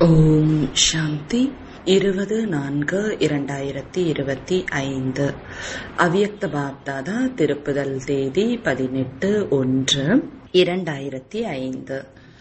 ஓம் சாந்தி இருபது நான்கு இரண்டாயிரத்தி இருபத்தி ஐந்து அவ்யக்த பாப்தாதா திருப்புதல் தேதி பதினெட்டு ஒன்று இரண்டாயிரத்தி ஐந்து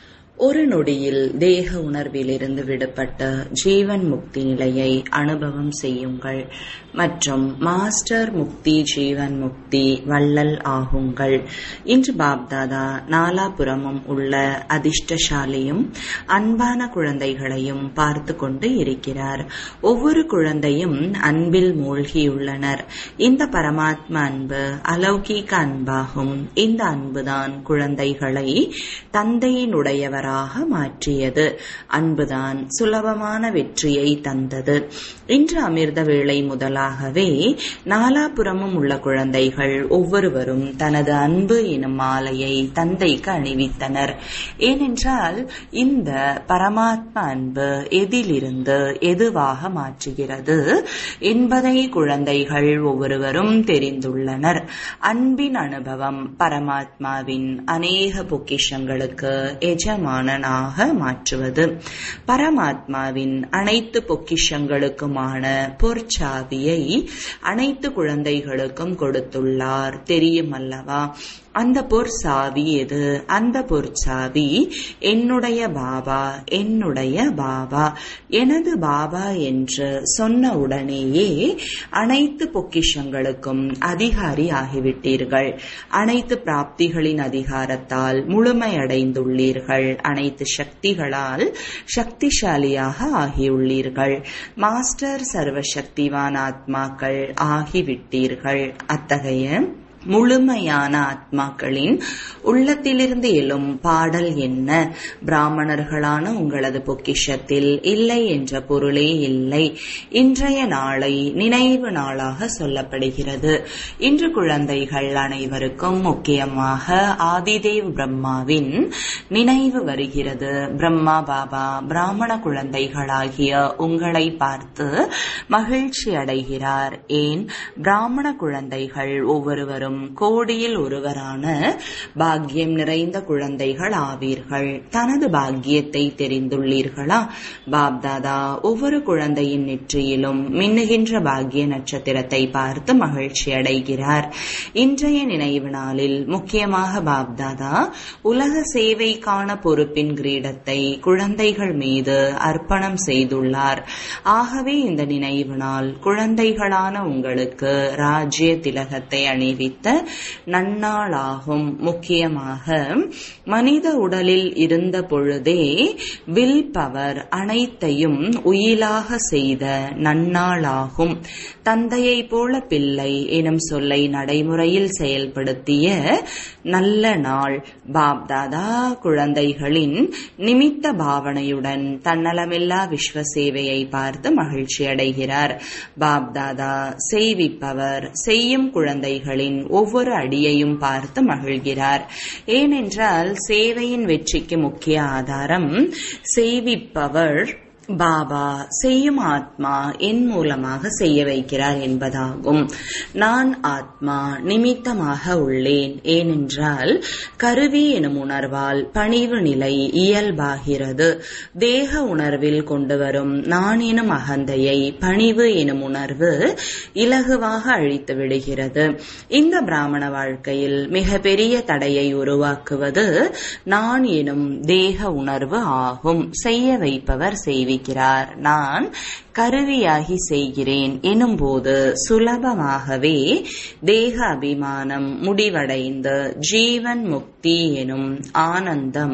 ஒரு நொடியில் தேக உணர்விலிருந்து விடுபட்ட ஜீவன் முக்தி நிலையை அனுபவம் செய்யுங்கள் மற்றும் மாஸ்டர் முக்தி ஜீவன் முக்தி வள்ளல் ஆகுங்கள் இன்று பாப்தாதா நாலாபுறமும் உள்ள அதிர்ஷ்டசாலியும் அன்பான குழந்தைகளையும் பார்த்து கொண்டு இருக்கிறார் ஒவ்வொரு குழந்தையும் அன்பில் மூழ்கியுள்ளனர் இந்த பரமாத்ம அன்பு அலௌகீக அன்பாகும் இந்த அன்புதான் குழந்தைகளை தந்தையினுடையவராக மாற்றியது அன்புதான் சுலபமான வெற்றியை தந்தது இன்று அமிர்த வேளை முதலாகவே நாலாபுறமும் உள்ள குழந்தைகள் ஒவ்வொருவரும் தனது அன்பு எனும் மாலையை தந்தைக்கு அணிவித்தனர் ஏனென்றால் இந்த பரமாத்ம அன்பு எதிலிருந்து எதுவாக மாற்றுகிறது என்பதை குழந்தைகள் ஒவ்வொருவரும் தெரிந்துள்ளனர் அன்பின் அனுபவம் பரமாத்மாவின் அநேக பொக்கிஷங்களுக்கு எஜமானனாக மாற்றுவது பரமாத்மாவின் அனைத்து பொக்கிஷங்களுக்குமான பொற்சாவியை அனைத்து குழந்தைகளுக்கும் கொடுத்துள்ளார் தெரியும் அல்லவா அந்த பொற்சாவி எது அந்த பொற்சாவி என்னுடைய பாபா என்னுடைய பாபா எனது பாபா என்று சொன்ன உடனேயே அனைத்து பொக்கிஷங்களுக்கும் அதிகாரி ஆகிவிட்டீர்கள் அனைத்து பிராப்திகளின் அதிகாரத்தால் முழுமையடைந்துள்ளீர்கள் அனைத்து சக்திகளால் சக்திசாலியாக ஆகியுள்ளீர்கள் மாஸ்டர் சர்வசக்திவான் ஆத்மாக்கள் ஆகிவிட்டீர்கள் அத்தகைய முழுமையான ஆத்மாக்களின் உள்ளத்திலிருந்து எழும் பாடல் என்ன பிராமணர்களான உங்களது பொக்கிஷத்தில் இல்லை என்ற பொருளே இல்லை இன்றைய நாளை நினைவு நாளாக சொல்லப்படுகிறது இன்று குழந்தைகள் அனைவருக்கும் முக்கியமாக ஆதிதேவ் பிரம்மாவின் நினைவு வருகிறது பிரம்மா பாபா பிராமண குழந்தைகளாகிய உங்களை பார்த்து மகிழ்ச்சி அடைகிறார் ஏன் பிராமண குழந்தைகள் ஒவ்வொருவரும் வரும் கோடியில் ஒருவரான பாக்கியம் நிறைந்த குழந்தைகள் ஆவீர்கள் தனது பாக்கியத்தை தெரிந்துள்ளீர்களா பாப்தாதா ஒவ்வொரு குழந்தையின் நெற்றியிலும் மின்னுகின்ற பாக்கிய நட்சத்திரத்தை பார்த்து மகிழ்ச்சி அடைகிறார் இன்றைய நினைவு நாளில் முக்கியமாக பாப்தாதா உலக சேவைக்கான பொறுப்பின் கிரீடத்தை குழந்தைகள் மீது அர்ப்பணம் செய்துள்ளார் ஆகவே இந்த நினைவு நாள் குழந்தைகளான உங்களுக்கு ராஜ்ய திலகத்தை அணிவித்து வைத்த நன்னாளாகும் முக்கியமாக மனித உடலில் இருந்த பொழுதே வில் பவர் அனைத்தையும் உயிலாக செய்த நன்னாளாகும் தந்தையை போல பிள்ளை எனும் சொல்லை நடைமுறையில் செயல்படுத்திய நல்ல நாள் பாப்தாதா குழந்தைகளின் நிமித்த பாவனையுடன் தன்னலமில்லா விஸ்வ சேவையை பார்த்து மகிழ்ச்சி அடைகிறார் பாப்தாதா செய்விப்பவர் செய்யும் குழந்தைகளின் ஒவ்வொரு அடியையும் பார்த்து மகிழ்கிறார் ஏனென்றால் சேவையின் வெற்றிக்கு முக்கிய ஆதாரம் செய்விப்பவர் பாபா செய்யும் ஆத்மா என் மூலமாக செய்ய வைக்கிறார் என்பதாகும் நான் ஆத்மா நிமித்தமாக உள்ளேன் ஏனென்றால் கருவி எனும் உணர்வால் பணிவு நிலை இயல்பாகிறது தேக உணர்வில் கொண்டு வரும் நான் எனும் அகந்தையை பணிவு எனும் உணர்வு இலகுவாக அழித்து விடுகிறது இந்த பிராமண வாழ்க்கையில் மிக பெரிய தடையை உருவாக்குவது நான் எனும் தேக உணர்வு ஆகும் செய்ய வைப்பவர் செய்வி இருக்கிறார் நான் கருவியாகி செய்கிறேன் எனும்போது சுலபமாகவே தேக அபிமானம் முடிவடைந்து ஜீவன் முக்தி எனும் ஆனந்தம்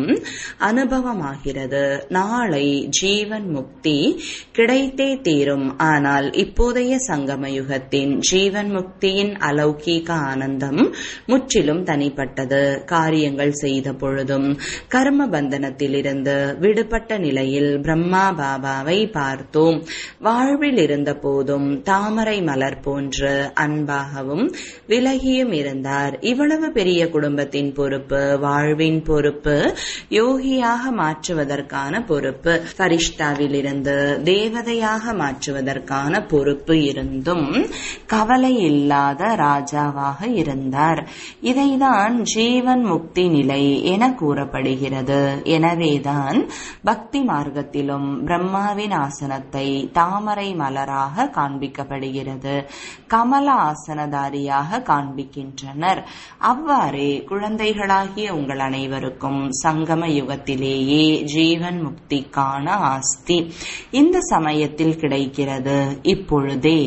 அனுபவமாகிறது நாளை ஜீவன் முக்தி கிடைத்தே தீரும் ஆனால் இப்போதைய சங்கம யுகத்தின் ஜீவன் முக்தியின் அலௌகீக ஆனந்தம் முற்றிலும் தனிப்பட்டது காரியங்கள் செய்த பொழுதும் கர்ம பந்தனத்திலிருந்து விடுபட்ட நிலையில் பிரம்மா பாபாவை பார்த்தோம் வாழ்வில் இருந்த போதும் தாமரை மலர் போன்று அன்பாகவும் விலகியும் இருந்தார் இவ்வளவு பெரிய குடும்பத்தின் பொறுப்பு வாழ்வின் பொறுப்பு யோகியாக மாற்றுவதற்கான பொறுப்பு பரிஷ்டாவில் இருந்து தேவதையாக மாற்றுவதற்கான பொறுப்பு இருந்தும் கவலை இல்லாத ராஜாவாக இருந்தார் இதைதான் ஜீவன் முக்தி நிலை என கூறப்படுகிறது எனவேதான் பக்தி மார்க்கத்திலும் பிரம்ம பிரம்மாவின் ஆசனத்தை தாமரை மலராக காண்பிக்கப்படுகிறது கமல ஆசனதாரியாக காண்பிக்கின்றனர் அவ்வாறே குழந்தைகளாகிய உங்கள் அனைவருக்கும் சங்கம யுகத்திலேயே ஜீவன் முக்திக்கான ஆஸ்தி இந்த சமயத்தில் கிடைக்கிறது இப்பொழுதே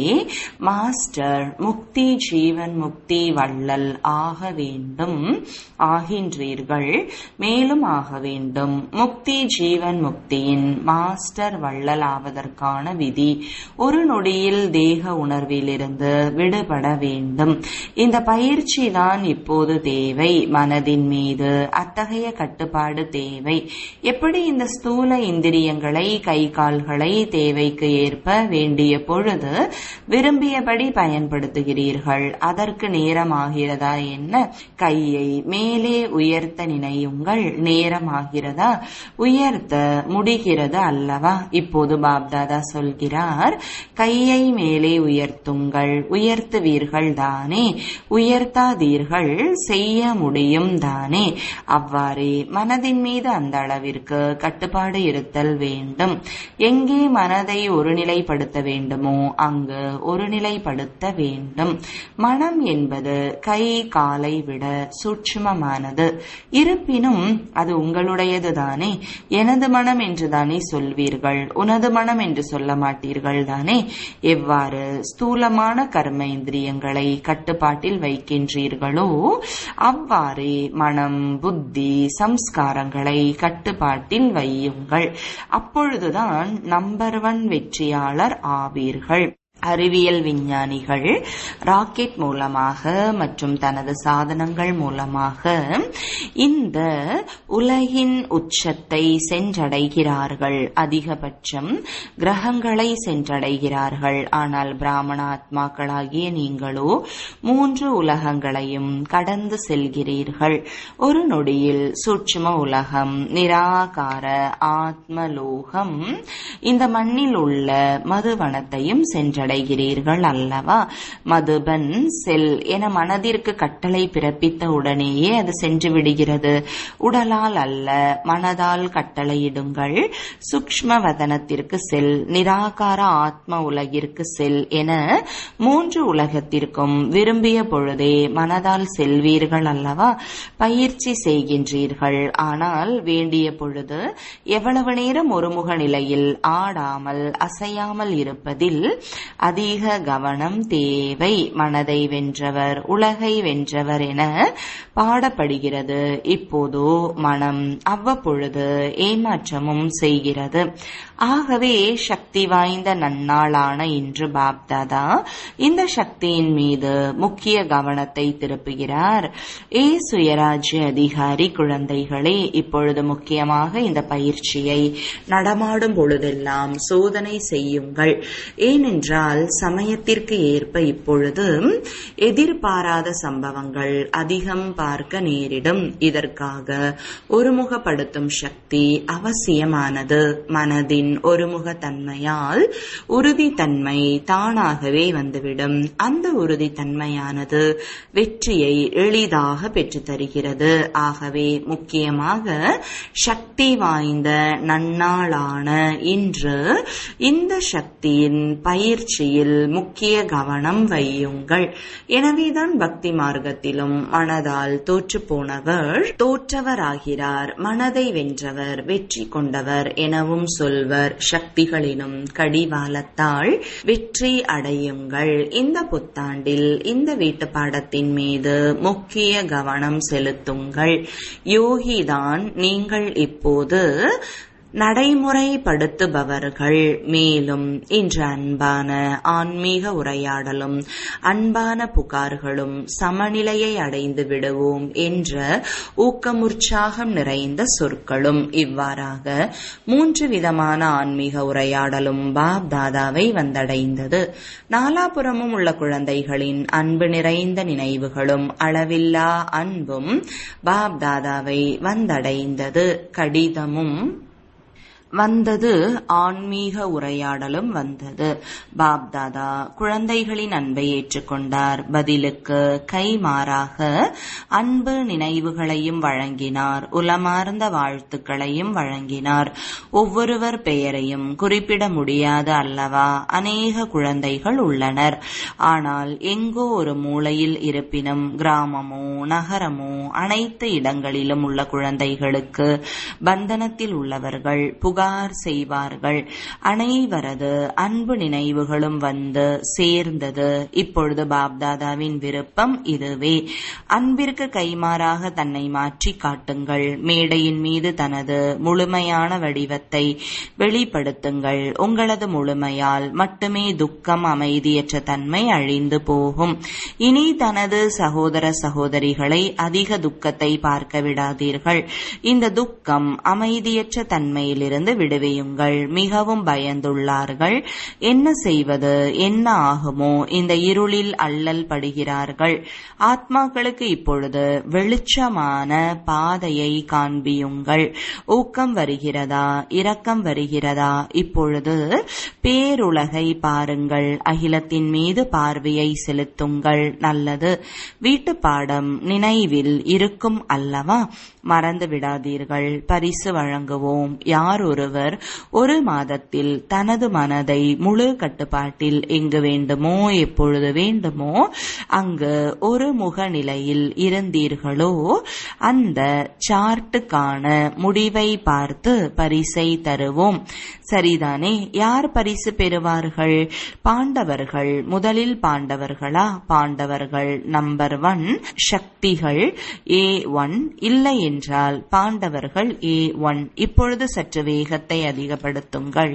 மாஸ்டர் முக்தி ஜீவன் முக்தி வள்ளல் ஆக வேண்டும் ஆகின்றீர்கள் மேலும் ஆக வேண்டும் முக்தி ஜீவன் முக்தியின் மாஸ்டர் வள்ளல் ஆவதற்கான விதி ஒரு நொடியில் தேக உணர்விலிருந்து விடுபட வேண்டும் இந்த பயிற்சி தான் இப்போது தேவை மனதின் மீது அத்தகைய கட்டுப்பாடு தேவை எப்படி இந்த ஸ்தூல இந்திரியங்களை கை கால்களை தேவைக்கு ஏற்ப வேண்டிய பொழுது விரும்பியபடி பயன்படுத்துகிறீர்கள் அதற்கு நேரமாகிறதா என்ன கையை மேலே உயர்த்த நினையுங்கள் நேரமாகிறதா உயர்த்த முடிகிறது அல்லவா இப்போது பாப்தாதா சொல்கிறார் கையை மேலே உயர்த்துங்கள் உயர்த்துவீர்கள் தானே உயர்த்தாதீர்கள் செய்ய முடியும் தானே அவ்வாறே மனதின் மீது அந்த அளவிற்கு கட்டுப்பாடு இருத்தல் வேண்டும் எங்கே மனதை ஒருநிலைப்படுத்த வேண்டுமோ அங்கு ஒருநிலைப்படுத்த வேண்டும் மனம் என்பது கை காலை விட சூட்சுமமானது இருப்பினும் அது உங்களுடையது தானே எனது மனம் என்று தானே சொல்வீர்கள் உனது மனம் என்று சொல்ல மாட்டீர்கள் தானே எவ்வாறு ஸ்தூலமான கர்ம இந்திரியங்களை கட்டுப்பாட்டில் வைக்கின்றீர்களோ அவ்வாறே மனம் புத்தி சம்ஸ்காரங்களை கட்டுப்பாட்டில் வையுங்கள் அப்பொழுதுதான் நம்பர் ஒன் வெற்றியாளர் ஆவீர்கள் அறிவியல் விஞ்ஞானிகள் ராக்கெட் மூலமாக மற்றும் தனது சாதனங்கள் மூலமாக இந்த உலகின் உச்சத்தை சென்றடைகிறார்கள் அதிகபட்சம் கிரகங்களை சென்றடைகிறார்கள் ஆனால் பிராமண ஆத்மாக்களாகிய நீங்களோ மூன்று உலகங்களையும் கடந்து செல்கிறீர்கள் ஒரு நொடியில் சூட்சும உலகம் நிராகார ஆத்மலோகம் இந்த மண்ணில் உள்ள மதுவனத்தையும் சென்றடைகிறீர்கள் அல்லவா மதுபன் செல் என மனதிற்கு கட்டளை பிறப்பித்த உடனேயே அது சென்று விடுகிறது உடலால் அல்ல மனதால் கட்டளையிடுங்கள் சூக்ம வதனத்திற்கு செல் நிராகார ஆத்ம உலகிற்கு செல் என மூன்று உலகத்திற்கும் விரும்பிய பொழுதே மனதால் செல்வீர்கள் அல்லவா பயிற்சி செய்கின்றீர்கள் ஆனால் வேண்டிய பொழுது எவ்வளவு நேரம் ஒருமுக நிலையில் ஆடாமல் அசையாமல் இருப்பதில் அதிக கவனம் தேவை மனதை வென்றவர் உலகை வென்றவர் என பாடப்படுகிறது இப்போதோ மனம் அவ்வப்பொழுது ஏமாற்றமும் செய்கிறது ஆகவே சக்தி வாய்ந்த நன்னாளான இன்று பாப்தாதா இந்த சக்தியின் மீது முக்கிய கவனத்தை திருப்புகிறார் ஏ சுயராஜ்ய அதிகாரி குழந்தைகளே இப்பொழுது முக்கியமாக இந்த பயிற்சியை நடமாடும் பொழுதெல்லாம் சோதனை செய்யுங்கள் ஏனென்றால் சமயத்திற்கு ஏற்ப இப்பொழுது எதிர்பாராத சம்பவங்கள் அதிகம் பார்க்க நேரிடும் இதற்காக ஒருமுகப்படுத்தும் சக்தி அவசியமானது மனதின் ஒருமுகத்தன்மையால் உறுதித்தன்மை தானாகவே வந்துவிடும் அந்த உறுதித்தன்மையானது வெற்றியை எளிதாக பெற்றுத் தருகிறது ஆகவே முக்கியமாக சக்தி வாய்ந்த நன்னாளான இன்று இந்த சக்தியின் பயிற்சியில் முக்கிய கவனம் வையுங்கள் எனவேதான் பக்தி மார்க்கத்திலும் மனதால் தோற்று போனவர் தோற்றவராகிறார் மனதை வென்றவர் வெற்றி கொண்டவர் எனவும் சொல்வர் சக்திகளினும் கடிவாளத்தால் வெற்றி அடையுங்கள் இந்த புத்தாண்டில் இந்த வீட்டு பாடத்தின் மீது முக்கிய கவனம் செலுத்துங்கள் யோகிதான் நீங்கள் இப்போது நடைமுறைப்படுத்துபவர்கள் மேலும் இன்று அன்பான ஆன்மீக உரையாடலும் அன்பான புகார்களும் சமநிலையை அடைந்து விடுவோம் என்ற ஊக்கமுற்சாகம் நிறைந்த சொற்களும் இவ்வாறாக மூன்று விதமான ஆன்மீக உரையாடலும் பாப் தாதாவை வந்தடைந்தது நாலாபுறமும் உள்ள குழந்தைகளின் அன்பு நிறைந்த நினைவுகளும் அளவில்லா அன்பும் பாப் தாதாவை வந்தடைந்தது கடிதமும் வந்தது ஆன்மீக உரையாடலும் வந்தது பாப்தாதா குழந்தைகளின் அன்பை ஏற்றுக்கொண்டார் பதிலுக்கு கைமாறாக அன்பு நினைவுகளையும் வழங்கினார் உலமார்ந்த வாழ்த்துக்களையும் வழங்கினார் ஒவ்வொருவர் பெயரையும் குறிப்பிட முடியாது அல்லவா அநேக குழந்தைகள் உள்ளனர் ஆனால் எங்கோ ஒரு மூலையில் இருப்பினும் கிராமமோ நகரமோ அனைத்து இடங்களிலும் உள்ள குழந்தைகளுக்கு பந்தனத்தில் உள்ளவர்கள் புகார் செய்வார்கள் அனைவரது அன்பு நினைவுகளும் வந்து சேர்ந்தது இப்பொழுது பாப்தாதாவின் விருப்பம் இதுவே அன்பிற்கு கைமாறாக தன்னை மாற்றி காட்டுங்கள் மேடையின் மீது தனது முழுமையான வடிவத்தை வெளிப்படுத்துங்கள் உங்களது முழுமையால் மட்டுமே துக்கம் அமைதியற்ற தன்மை அழிந்து போகும் இனி தனது சகோதர சகோதரிகளை அதிக துக்கத்தை பார்க்க விடாதீர்கள் இந்த துக்கம் அமைதியற்ற தன்மையிலிருந்து விடுவியுங்கள் மிகவும் பயந்துள்ளார்கள் என்ன செய்வது என்ன ஆகுமோ இந்த இருளில் அல்லல் படுகிறார்கள் ஆத்மாக்களுக்கு இப்பொழுது வெளிச்சமான பாதையை காண்பியுங்கள் ஊக்கம் வருகிறதா இரக்கம் வருகிறதா இப்பொழுது பேருலகை பாருங்கள் அகிலத்தின் மீது பார்வையை செலுத்துங்கள் நல்லது வீட்டு பாடம் நினைவில் இருக்கும் அல்லவா மறந்து விடாதீர்கள் பரிசு வழங்குவோம் யார் ஒருவர் ஒரு மாதத்தில் தனது மனதை முழு கட்டுப்பாட்டில் எங்கு வேண்டுமோ எப்பொழுது வேண்டுமோ அங்கு ஒரு முகநிலையில் இருந்தீர்களோ அந்த சார்ட்டுக்கான முடிவை பார்த்து பரிசை தருவோம் சரிதானே யார் பரிசு பெறுவார்கள் பாண்டவர்கள் முதலில் பாண்டவர்களா பாண்டவர்கள் நம்பர் ஒன் சக்திகள் ஏ ஒன் இல்லை என்றால் பாண்டவர்கள் ஏ ஒன் இப்பொழுது சற்று வேகத்தை அதிகப்படுத்துங்கள்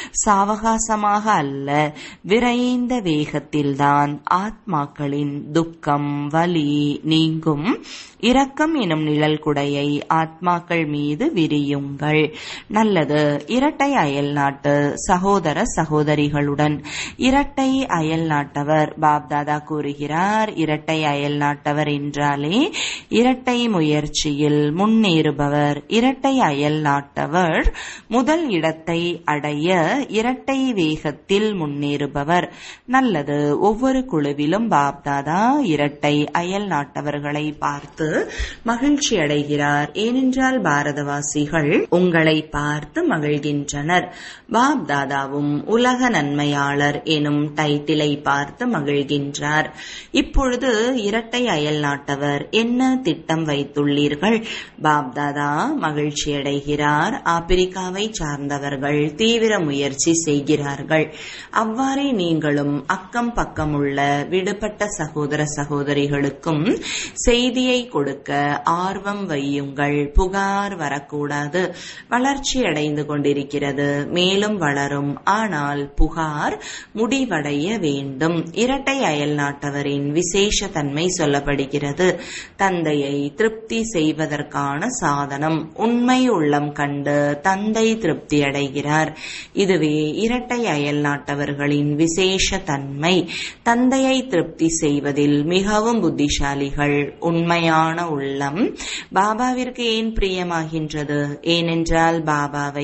சாவகாசமாக அல்ல விரைந்த வேகத்தில்தான் ஆத்மாக்களின் துக்கம் வலி நீங்கும் இரக்கம் எனும் நிழல் குடையை ஆத்மாக்கள் மீது விரியுங்கள் நல்லது இரட்டை அயல் நாட்டு சகோதர சகோதரிகளுடன் இரட்டை அயல் நாட்டவர் பாப்தாதா கூறுகிறார் இரட்டை அயல் நாட்டவர் என்றாலே இரட்டை முயற்சியில் முன்னேறுபவர் இரட்டை அயல் நாட்டவர் முதல் இடத்தை அடைய இரட்டை வேகத்தில் முன்னேறுபவர் நல்லது ஒவ்வொரு குழுவிலும் பாப்தாதா இரட்டை அயல் நாட்டவர்களை பார்த்து மகிழ்ச்சி அடைகிறார் ஏனென்றால் பாரதவாசிகள் உங்களை பார்த்து மகிழ்கின்றனர் பாப்தாதாவும் உலக நன்மையாளர் எனும் டைட்டிலை பார்த்து மகிழ்கின்றார் இப்பொழுது இரட்டை அயல் நாட்டவர் என்ன திட்டம் வைத்துள்ளீர்கள் பாப்தாதா மகிழ்ச்சி அடைகிறார் ஆப்பிரிக்காவை சார்ந்தவர்கள் தீவிர முயற்சி செய்கிறார்கள் அவ்வாறே நீங்களும் அக்கம் பக்கம் உள்ள விடுபட்ட சகோதர சகோதரிகளுக்கும் செய்தியை கொடுக்க ஆர்வம் வையுங்கள் புகார் வரக்கூடாது வளர்ச்சி அடைந்து கொண்டிருக்கிறது மேலும் வளரும் ஆனால் புகார் முடிவடைய வேண்டும் இரட்டை அயல் நாட்டவரின் விசேஷ தன்மை சொல்லப்படுகிறது தந்தையை திருப்தி செய்வதற்கான சாதனம் உண்மை உள்ளம் கண்டு தந்தை திருப்தி அடைகிறார் இதுவே இரட்டை அயல் நாட்டவர்களின் விசேஷ தன்மை தந்தையை திருப்தி செய்வதில் மிகவும் புத்திசாலிகள் உண்மையான உள்ளம் பாபாவிற்கு ஏன் பிரியமாகின்றது ஏனென்றால் பாபாவை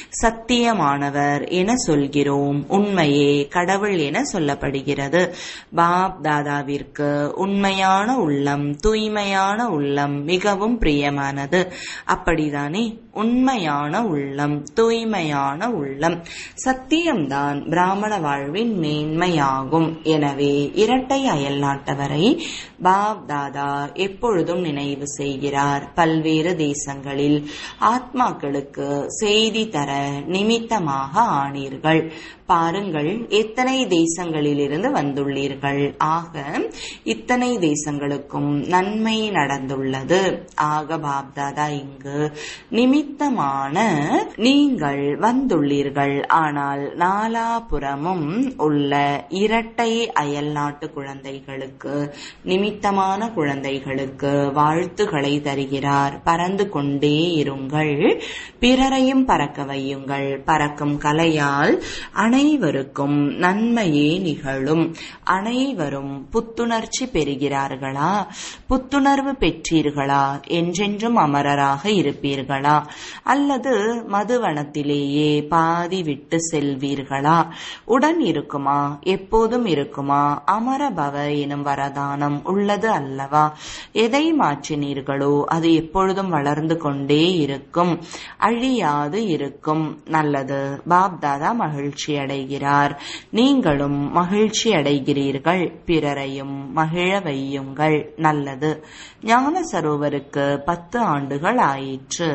சத்தியமானவர் என சொல்கிறோம் உண்மையே கடவுள் என சொல்லப்படுகிறது பாப் தாதாவிற்கு உண்மையான உள்ளம் தூய்மையான உள்ளம் மிகவும் பிரியமானது அப்படிதானே உண்மையான உள்ளம் தூய்மையான உள்ளம் சத்தியம்தான் பிராமண வாழ்வின் மேன்மையாகும் எனவே இரட்டை அயல் நாட்டவரை பாப் தாதா எப்பொழுதும் நினைவு செய்கிறார் பல்வேறு தேசங்களில் ஆத்மாக்களுக்கு செய்தி தர நிமித்தமாக ஆனீர்கள் பாருங்கள் எத்தனை தேசங்களிலிருந்து வந்துள்ளீர்கள் ஆக இத்தனை தேசங்களுக்கும் நன்மை நடந்துள்ளது ஆக பாப்தாதா இங்கு நிமித்தமான நீங்கள் வந்துள்ளீர்கள் ஆனால் நாலாபுறமும் உள்ள இரட்டை அயல் நாட்டு குழந்தைகளுக்கு நிமித்தமான குழந்தைகளுக்கு வாழ்த்துக்களை தருகிறார் பறந்து கொண்டே இருங்கள் பிறரையும் பறக்க வையுங்கள் பறக்கும் கலையால் அனைவருக்கும் நன்மையே நிகழும் அனைவரும் புத்துணர்ச்சி பெறுகிறார்களா புத்துணர்வு பெற்றீர்களா என்றென்றும் அமரராக இருப்பீர்களா அல்லது மதுவனத்திலேயே பாதி விட்டு செல்வீர்களா உடன் இருக்குமா எப்போதும் இருக்குமா அமரபவ எனும் வரதானம் உள்ளது அல்லவா எதை மாற்றினீர்களோ அது எப்பொழுதும் வளர்ந்து கொண்டே இருக்கும் அழியாது இருக்கும் நல்லது பாப்தாதா மகிழ்ச்சி அடைகிறார் நீங்களும் மகிழ்ச்சி அடைகிறீர்கள் பிறரையும் மகிழ வையுங்கள் நல்லது ஞான சரோவருக்கு பத்து ஆண்டுகள் ஆயிற்று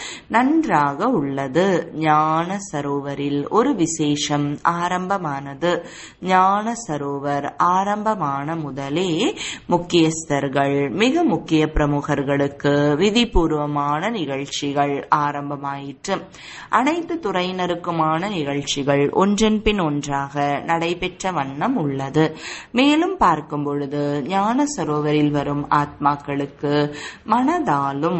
நன்றாக உள்ளது ஞான சரோவரில் ஒரு விசேஷம் ஆரம்பமானது ஞான சரோவர் ஆரம்பமான முதலே முக்கியஸ்தர்கள் மிக முக்கிய பிரமுகர்களுக்கு விதிபூர்வமான நிகழ்ச்சிகள் ஆரம்பமாயிற்று அனைத்து துறையினருக்குமான நிகழ்ச்சிகள் ஒன்றன் பின் ஒன்றாக நடைபெற்ற வண்ணம் உள்ளது மேலும் பார்க்கும் பொழுது ஞான சரோவரில் வரும் ஆத்மாக்களுக்கு மனதாலும்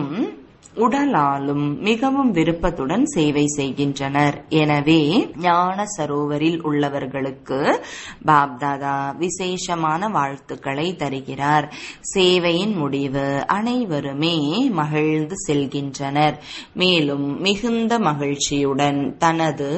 உடலாலும் மிகவும் விருப்பத்துடன் சேவை செய்கின்றனர் எனவே ஞான சரோவரில் உள்ளவர்களுக்கு பாப்தாதா விசேஷமான வாழ்த்துக்களை தருகிறார் சேவையின் முடிவு அனைவருமே மகிழ்ந்து செல்கின்றனர் மேலும் மிகுந்த மகிழ்ச்சியுடன் தனது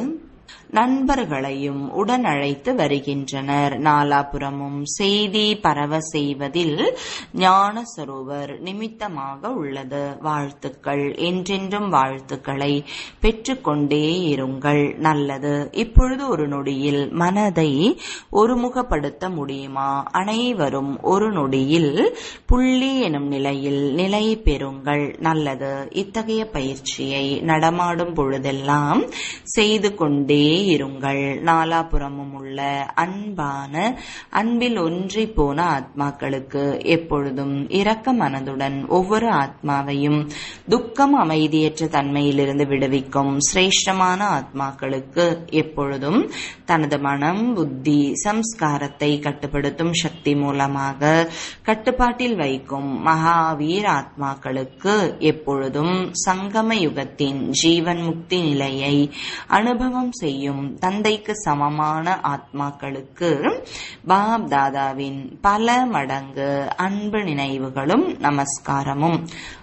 நண்பர்களையும் உடன் அழைத்து வருகின்றனர் நாலாபுரமும் செய்தி பரவ செய்வதில் ஞான சரோவர் நிமித்தமாக உள்ளது வாழ்த்துக்கள் என்றென்றும் வாழ்த்துக்களை பெற்றுக்கொண்டே இருங்கள் நல்லது இப்பொழுது ஒரு நொடியில் மனதை ஒருமுகப்படுத்த முடியுமா அனைவரும் ஒரு நொடியில் புள்ளி எனும் நிலையில் நிலை பெறுங்கள் நல்லது இத்தகைய பயிற்சியை நடமாடும் பொழுதெல்லாம் செய்து கொண்டே இருங்கள் நாலாபுறமும் உள்ள அன்பான அன்பில் ஒன்றி போன ஆத்மாக்களுக்கு எப்பொழுதும் இரக்க மனதுடன் ஒவ்வொரு ஆத்மாவையும் துக்கம் அமைதியற்ற தன்மையிலிருந்து விடுவிக்கும் சிரேஷ்டமான ஆத்மாக்களுக்கு எப்பொழுதும் தனது மனம் புத்தி சம்ஸ்காரத்தை கட்டுப்படுத்தும் சக்தி மூலமாக கட்டுப்பாட்டில் வைக்கும் மகாவீர் ஆத்மாக்களுக்கு எப்பொழுதும் சங்கம யுகத்தின் ஜீவன் முக்தி நிலையை அனுபவம் செய்யும் தந்தைக்கு சமமான ஆத்மாக்களுக்கு பாப் தாதாவின் பல மடங்கு அன்பு நினைவுகளும் நமஸ்காரமும்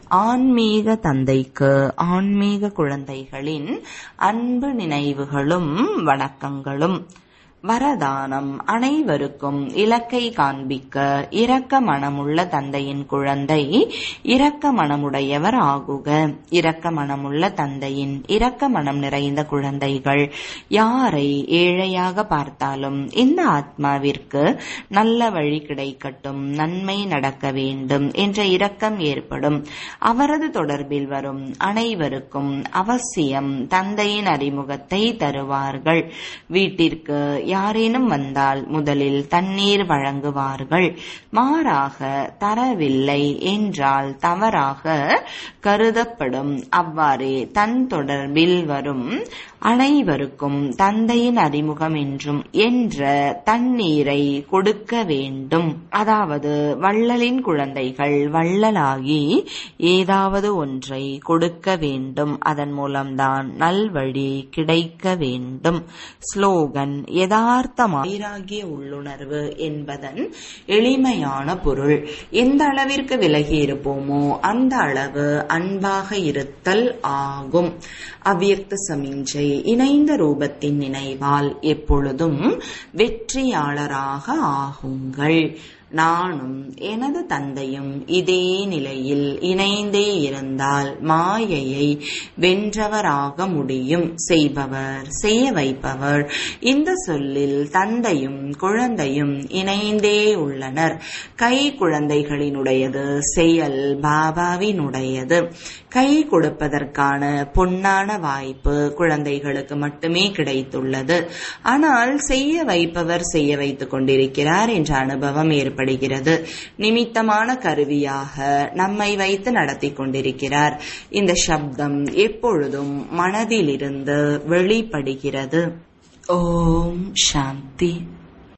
ஆன்மீக தந்தைக்கு ஆன்மீக குழந்தைகளின் அன்பு நினைவுகளும் வணக்கங்களும் வரதானம் அனைவருக்கும் இலக்கை காண்பிக்க இரக்க மனமுள்ள தந்தையின் குழந்தை இரக்க மனமுடையவர் ஆகுக இரக்க மனமுள்ள தந்தையின் இரக்க மனம் நிறைந்த குழந்தைகள் யாரை ஏழையாக பார்த்தாலும் இந்த ஆத்மாவிற்கு நல்ல வழி கிடைக்கட்டும் நன்மை நடக்க வேண்டும் என்ற இரக்கம் ஏற்படும் அவரது தொடர்பில் வரும் அனைவருக்கும் அவசியம் தந்தையின் அறிமுகத்தை தருவார்கள் வீட்டிற்கு யாரேனும் வந்தால் முதலில் தண்ணீர் வழங்குவார்கள் மாறாக தரவில்லை என்றால் தவறாக கருதப்படும் அவ்வாறே தன் தொடர்பில் வரும் அனைவருக்கும் தந்தையின் அறிமுகம் என்றும் என்ற தண்ணீரை கொடுக்க வேண்டும் அதாவது வள்ளலின் குழந்தைகள் வள்ளலாகி ஏதாவது ஒன்றை கொடுக்க வேண்டும் அதன் மூலம்தான் நல்வழி கிடைக்க வேண்டும் ஸ்லோகன் யதார்த்த வைராகிய உள்ளுணர்வு என்பதன் எளிமையான பொருள் எந்த அளவிற்கு விலகி இருப்போமோ அந்த அளவு அன்பாக இருத்தல் ஆகும் அவ்வியக்த சமிஞ்சை இணைந்த ரூபத்தின் நினைவால் எப்பொழுதும் வெற்றியாளராக ஆகுங்கள் நானும் எனது தந்தையும் இதே நிலையில் இணைந்தே இருந்தால் மாயையை வென்றவராக முடியும் செய்பவர் செய்ய வைப்பவர் இந்த சொல்லில் தந்தையும் குழந்தையும் இணைந்தே உள்ளனர் கை குழந்தைகளினுடையது செயல் பாபாவினுடையது கை கொடுப்பதற்கான பொன்னான வாய்ப்பு குழந்தைகளுக்கு மட்டுமே கிடைத்துள்ளது ஆனால் செய்ய வைப்பவர் செய்ய வைத்துக் கொண்டிருக்கிறார் என்ற அனுபவம் ஏற்படுகிறது நிமித்தமான கருவியாக நம்மை வைத்து நடத்தி கொண்டிருக்கிறார் இந்த சப்தம் எப்பொழுதும் மனதிலிருந்து வெளிப்படுகிறது ஓம் சாந்தி